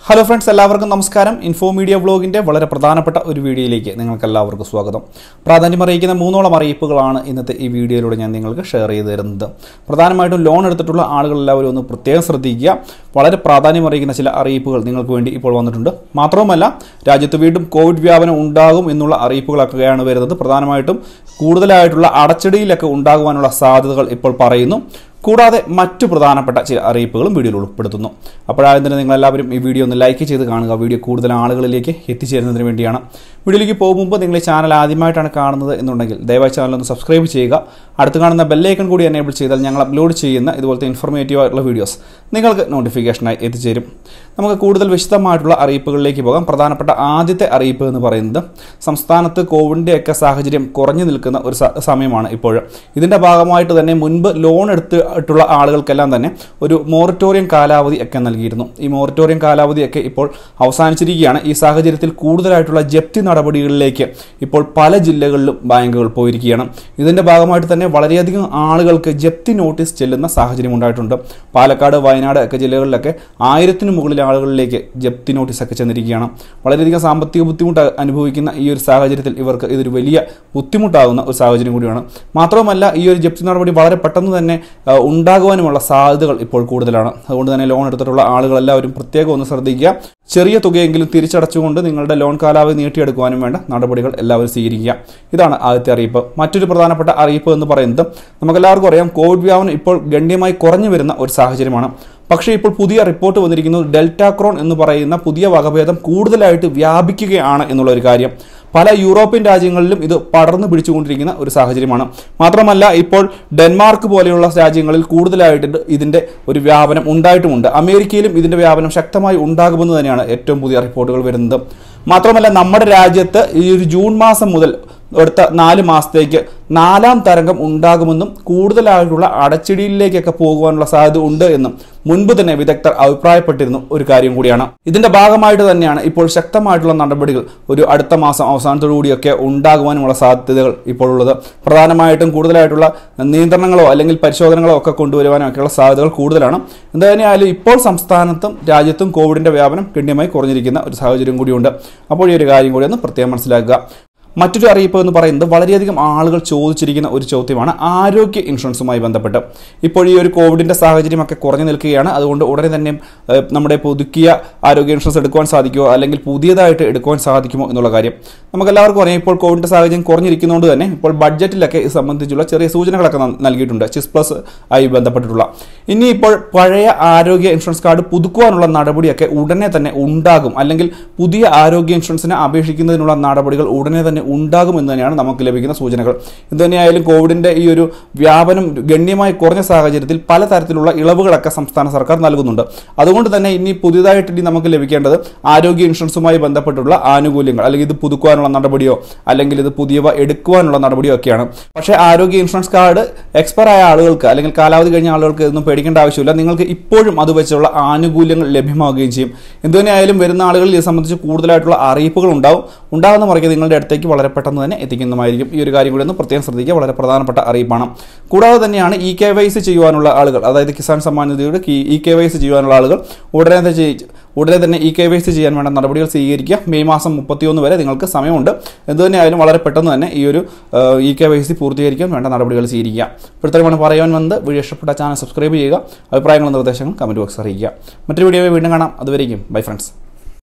hello friends എല്ലാവർക്കും നമസ്കാരം info media വ്ളോഗിൻ്റെ വളരെ പ്രധാനപ്പെട്ട ഒരു വീഡിയോയിലേക്ക് നിങ്ങൾക്ക് എല്ലാവർക്കും സ്വാഗതം പ്രാധാന്യം അറിയിക്കുന്ന മൂന്നോളം അറിയിപ്പുകളാണ് ഇന്നത്തെ ഈ വീഡിയോയിലൂടെ ഞാൻ നിങ്ങൾക്ക് ഷെയർ ചെയ്ത് തരുന്നത് പ്രധാനമായിട്ടും ലോൺ എടുത്തിട്ടുള്ള ആളുകൾ എല്ലാവരും ഒന്ന് പ്രത്യേകം ശ്രദ്ധിക്കുക വളരെ പ്രാധാന്യം അറിയിക്കുന്ന ചില അറിയിപ്പുകൾ നിങ്ങൾക്ക് വേണ്ടി ഇപ്പോൾ വന്നിട്ടുണ്ട് മാത്രവുമല്ല രാജ്യത്ത് വീണ്ടും കോവിഡ് വ്യാപനം ഉണ്ടാകും എന്നുള്ള അറിയിപ്പുകളൊക്കെയാണ് വരുന്നത് പ്രധാനമായിട്ടും കൂടുതലായിട്ടുള്ള അടച്ചടിയിലൊക്കെ ഉണ്ടാകുവാനുള്ള സാധ്യതകൾ ഇപ്പോൾ പറയുന്നു കൂടാതെ മറ്റു പ്രധാനപ്പെട്ട ചില അറിയിപ്പുകളും വീഡിയോയിൽ ഉൾപ്പെടുത്തുന്നു അപ്പോഴാദ്യം തന്നെ നിങ്ങൾ എല്ലാവരും ഈ വീഡിയോ ഒന്ന് ലൈക്ക് ചെയ്ത് കാണുക വീഡിയോ കൂടുതൽ ആളുകളിലേക്ക് എത്തിച്ചേരുന്നതിന് വേണ്ടിയാണ് വീഡിയോയിലേക്ക് പോകും മുമ്പ് നിങ്ങൾ ഈ ചാനൽ ആദ്യമായിട്ടാണ് കാണുന്നത് എന്നുണ്ടെങ്കിൽ ദയവായി ചാനൽ ഒന്ന് സബ്സ്ക്രൈബ് ചെയ്യുക അടുത്ത് കാണുന്ന ബെല്ലൈക്കൺ കൂടി എനേബിൾ ചെയ്താൽ ഞങ്ങൾ അപ്ലോഡ് ചെയ്യുന്ന ഇതുപോലത്തെ ഇൻഫോർമേറ്റീവ് ആയിട്ടുള്ള വീഡിയോസ് നിങ്ങൾക്ക് നോട്ടിഫിക്കേഷനായി എത്തിച്ചേരും നമുക്ക് കൂടുതൽ വിശദമായിട്ടുള്ള അറിയിപ്പുകളിലേക്ക് പോകാം പ്രധാനപ്പെട്ട ആദ്യത്തെ അറിയിപ്പ് എന്ന് പറയുന്നത് സംസ്ഥാനത്ത് കോവിഡിൻ്റെയൊക്കെ സാഹചര്യം കുറഞ്ഞു നിൽക്കുന്ന ഒരു സ- സമയമാണ് ഇപ്പോൾ ഇതിൻ്റെ ഭാഗമായിട്ട് തന്നെ മുൻപ് ലോൺ എടുത്തിട്ടുള്ള ആളുകൾക്കെല്ലാം തന്നെ ഒരു മോറട്ടോറിയം കാലാവധി ഒക്കെ നൽകിയിരുന്നു ഈ മോറട്ടോറിയം കാലാവധിയൊക്കെ ഇപ്പോൾ അവസാനിച്ചിരിക്കുകയാണ് ഈ സാഹചര്യത്തിൽ കൂടുതലായിട്ടുള്ള ജപ്തി നടപടികളിലേക്ക് ഇപ്പോൾ പല ജില്ലകളിലും ബാങ്കുകൾ പോയിരിക്കുകയാണ് ഇതിൻ്റെ ഭാഗമായിട്ട് തന്നെ വളരെയധികം ആളുകൾക്ക് ജപ്തി നോട്ടീസ് ചെല്ലുന്ന സാഹചര്യം ഉണ്ടായിട്ടുണ്ട് പാലക്കാട് വയനാട് ഒക്കെ ജില്ലകളിലൊക്കെ ആയിരത്തിന് മുകളിൽ ആളുകളിലേക്ക് ജപ്തി നോട്ടീസ് ഒക്കെ ചെന്നിരിക്കുകയാണ് വളരെയധികം സാമ്പത്തിക ബുദ്ധിമുട്ട് അനുഭവിക്കുന്ന ഈ ഒരു സാഹചര്യത്തിൽ ഇവർക്ക് ഇതൊരു വലിയ ബുദ്ധിമുട്ടാകുന്ന ഒരു സാഹചര്യം കൂടിയാണ് മാത്രവുമല്ല ഈ ഒരു ജപ്തി നടപടി വളരെ പെട്ടെന്ന് തന്നെ ആ, ഉണ്ടാകുവാനുമുള്ള സാധ്യതകൾ ഇപ്പോൾ കൂടുതലാണ് അതുകൊണ്ട് തന്നെ ലോൺ എടുത്തിട്ടുള്ള ആളുകളെല്ലാവരും പ്രത്യേകം ഒന്ന് ശ്രദ്ധിക്കുക ചെറിയ തുകയെങ്കിലും തിരിച്ചടച്ചുകൊണ്ട് നിങ്ങളുടെ ലോൺ കാലാവധി നീട്ടിയെടുക്കുവാനും വേണ്ട നടപടികൾ എല്ലാവരും സ്വീകരിക്കുക ഇതാണ് ആദ്യത്തെ അറിയിപ്പ് മറ്റൊരു പ്രധാനപ്പെട്ട അറിയിപ്പ് എന്ന് പറയുന്നത് നമുക്കെല്ലാവർക്കും അറിയാം കോവിഡ് വ്യാപനം ഇപ്പോൾ ഗണ്യമായി കുറഞ്ഞു വരുന്ന ഒരു സാഹചര്യമാണ് പക്ഷേ ഇപ്പോൾ പുതിയ റിപ്പോർട്ട് വന്നിരിക്കുന്നത് ഡെൽറ്റാക്രോൺ എന്ന് പറയുന്ന പുതിയ വകഭേദം കൂടുതലായിട്ട് വ്യാപിക്കുകയാണ് എന്നുള്ള ഒരു കാര്യം പല യൂറോപ്യൻ രാജ്യങ്ങളിലും ഇത് പടർന്നു പിടിച്ചുകൊണ്ടിരിക്കുന്ന ഒരു സാഹചര്യമാണ് മാത്രമല്ല ഇപ്പോൾ ഡെൻമാർക്ക് പോലെയുള്ള രാജ്യങ്ങളിൽ കൂടുതലായിട്ട് ഇതിന്റെ ഒരു വ്യാപനം ഉണ്ടായിട്ടുമുണ്ട് അമേരിക്കയിലും ഇതിന്റെ വ്യാപനം ശക്തമായി ഉണ്ടാകുമെന്ന് തന്നെയാണ് ഏറ്റവും പുതിയ റിപ്പോർട്ടുകൾ വരുന്നത് മാത്രമല്ല നമ്മുടെ രാജ്യത്ത് ഈ ഒരു ജൂൺ മാസം മുതൽ അടുത്ത നാല് മാസത്തേക്ക് നാലാം തരംഗം ഉണ്ടാകുമെന്നും കൂടുതലായിട്ടുള്ള അടച്ചിടിയിലേക്കൊക്കെ പോകുവാനുള്ള സാധ്യത ഉണ്ട് എന്നും മുൻപ് തന്നെ വിദഗ്ധർ അഭിപ്രായപ്പെട്ടിരുന്ന ഒരു കാര്യം കൂടിയാണ് ഇതിന്റെ ഭാഗമായിട്ട് തന്നെയാണ് ഇപ്പോൾ ശക്തമായിട്ടുള്ള നടപടികൾ ഒരു അടുത്ത മാസം അവസാനത്തോടുകൂടിയൊക്കെ ഉണ്ടാകുവാനുമുള്ള സാധ്യതകൾ ഇപ്പോൾ ഉള്ളത് പ്രധാനമായിട്ടും കൂടുതലായിട്ടുള്ള നിയന്ത്രണങ്ങളോ അല്ലെങ്കിൽ പരിശോധനകളോ ഒക്കെ കൊണ്ടുവരുവാനൊക്കെയുള്ള സാധ്യതകൾ കൂടുതലാണ് എന്ത് തന്നെയായാലും ഇപ്പോൾ സംസ്ഥാനത്തും രാജ്യത്തും കോവിഡിന്റെ വ്യാപനം ഗണ്യമായി കുറഞ്ഞിരിക്കുന്ന ഒരു സാഹചര്യം കൂടിയുണ്ട് അപ്പോൾ ഈ ഒരു കാര്യം കൂടി ഒന്ന് പ്രത്യേകം മനസ്സിലാക്കുക മറ്റൊരു അറിയിപ്പ് എന്ന് പറയുന്നത് വളരെയധികം ആളുകൾ ചോദിച്ചിരിക്കുന്ന ഒരു ചോദ്യമാണ് ആരോഗ്യ ഇൻഷുറൻസുമായി ബന്ധപ്പെട്ട് ഇപ്പോൾ ഈ ഒരു കോവിഡിന്റെ സാഹചര്യമൊക്കെ കുറഞ്ഞു നിൽക്കുകയാണ് അതുകൊണ്ട് ഉടനെ തന്നെ ഏഹ്, നമ്മുടെ പുതുക്കിയ ആരോഗ്യ ഇൻഷുറൻസ് എടുക്കുവാൻ സാധിക്കുമോ അല്ലെങ്കിൽ പുതിയതായിട്ട് എടുക്കുവാൻ സാധിക്കുമോ എന്നുള്ള കാര്യം നമുക്കെല്ലാവർക്കും അറിയാം ഇപ്പോൾ കോവിഡിന്റെ സാഹചര്യം കുറഞ്ഞിരിക്കുന്നതുകൊണ്ട് തന്നെ ഇപ്പോൾ ബഡ്ജറ്റിലൊക്കെ ഇത് സംബന്ധിച്ചുള്ള ചെറിയ സൂചനകളൊക്കെ ന- നൽകിയിട്ടുണ്ട് ചിസ് പ്ലസ് ആയി ബന്ധപ്പെട്ടിട്ടുള്ള ഇനി ഇപ്പോൾ പഴയ ആരോഗ്യ ഇൻഷുറൻസ് കാർഡ് പുതുക്കുവാനുള്ള നടപടിയൊക്കെ ഉടനെ തന്നെ ഉണ്ടാകും അല്ലെങ്കിൽ പുതിയ ആരോഗ്യ ഇൻഷുറൻസിനെ അപേക്ഷിക്കുന്നതിനുള്ള നടപടികൾ ഉടനെ തന്നെ ഉണ്ടാകും എന്ന് തന്നെയാണ് നമുക്ക് ലഭിക്കുന്ന സൂചനകൾ എന്തുതന്നെയായാലും കോവിഡിന്റെ ഈ ഒരു വ്യാപനം ഗണ്യമായി കുറഞ്ഞ സാഹചര്യത്തിൽ പലതരത്തിലുള്ള ഇളവുകളൊക്കെ സംസ്ഥാന സർക്കാർ നൽകുന്നുണ്ട് അതുകൊണ്ട് തന്നെ ഇനി പുതിയതായിട്ട് ഇനി നമുക്ക് ലഭിക്കേണ്ടത് ആരോഗ്യ ഇൻഷുറൻസുമായി ബന്ധപ്പെട്ടുള്ള ആനുകൂല്യങ്ങൾ അല്ലെങ്കിൽ ഇത് പുതുക്കുവാനുള്ള നടപടിയോ അല്ലെങ്കിൽ ഇത് പുതിയവ എടുക്കുവാനുള്ള നടപടിയോ ഒക്കെയാണ് പക്ഷേ ആരോഗ്യ ഇൻഷുറൻസ് കാർഡ് എക്സ്പയർ ആയ ആളുകൾക്ക് അല്ലെങ്കിൽ കാലാവധി കഴിഞ്ഞ ആളുകൾക്ക് ഇതൊന്നും പേടിക്കേണ്ട ആവശ്യമില്ല നിങ്ങൾക്ക് ഇപ്പോഴും അത് വെച്ചുള്ള ആനുകൂല്യങ്ങൾ ലഭ്യമാവുകയും ചെയ്യും എന്തുതന്നെയായാലും വരുന്ന ആളുകളിൽ ഇത് സംബന്ധിച്ച് കൂടുതലായിട്ടുള്ള അറിയിപ്പുകൾ ഉണ്ടാവും ഉണ്ടാകുന്ന മുറയ്ക്ക് നിങ്ങളുടെ അടുത്തേക്ക് വളരെ പെട്ടെന്ന് തന്നെ എത്തിക്കുന്നതായിരിക്കും ഈ ഒരു കാര്യം കൂടി ഒന്ന് പ്രത്യേകം ശ്രദ്ധിക്കുക വളരെ പ്രധാനപ്പെട്ട അറിയിപ്പാണ് കൂടാതെ തന്നെയാണ് ഇ കെ വൈ സി ചെയ്യുവാനുള്ള ആളുകൾ അതായത് കിസാൻ സമ്മാൻ നിധിയുടെ ഇ കെ വൈ സി ചെയ്യുവാനുള്ള ആളുകൾ ഉടനെ തന്നെ ചെയ്- ഉടനെ തന്നെ ഇ കെ വൈ സി ചെയ്യാൻ വേണ്ട നടപടികൾ സ്വീകരിക്കുക മെയ് മാസം മുപ്പത്തിയൊന്ന് വരെ നിങ്ങൾക്ക് സമയമുണ്ട് എന്തുതന്നെയായാലും വളരെ പെട്ടെന്ന് തന്നെ ഈ ഒരു ഇ കെ വൈ സി പൂർത്തീകരിക്കാൻ വേണ്ട നടപടികൾ സ്വീകരിക്കുക ഇപ്പോഴത്തെ പറയാൻ വന്നത് വീഡിയോ ഇഷ്ടപ്പെട്ട ചാനൽ സബ്സ്ക്രൈബ് ചെയ്യുക അഭിപ്രായങ്ങളും നിർദ്ദേശങ്ങളും കമൻറ്റ് ബോക്സ് അറിയിക്കുക മറ്റൊരു വീഡിയോ വീണ്ടും കാണാം അതുവരേക്കും ബൈ ഫ്രണ്ട്സ്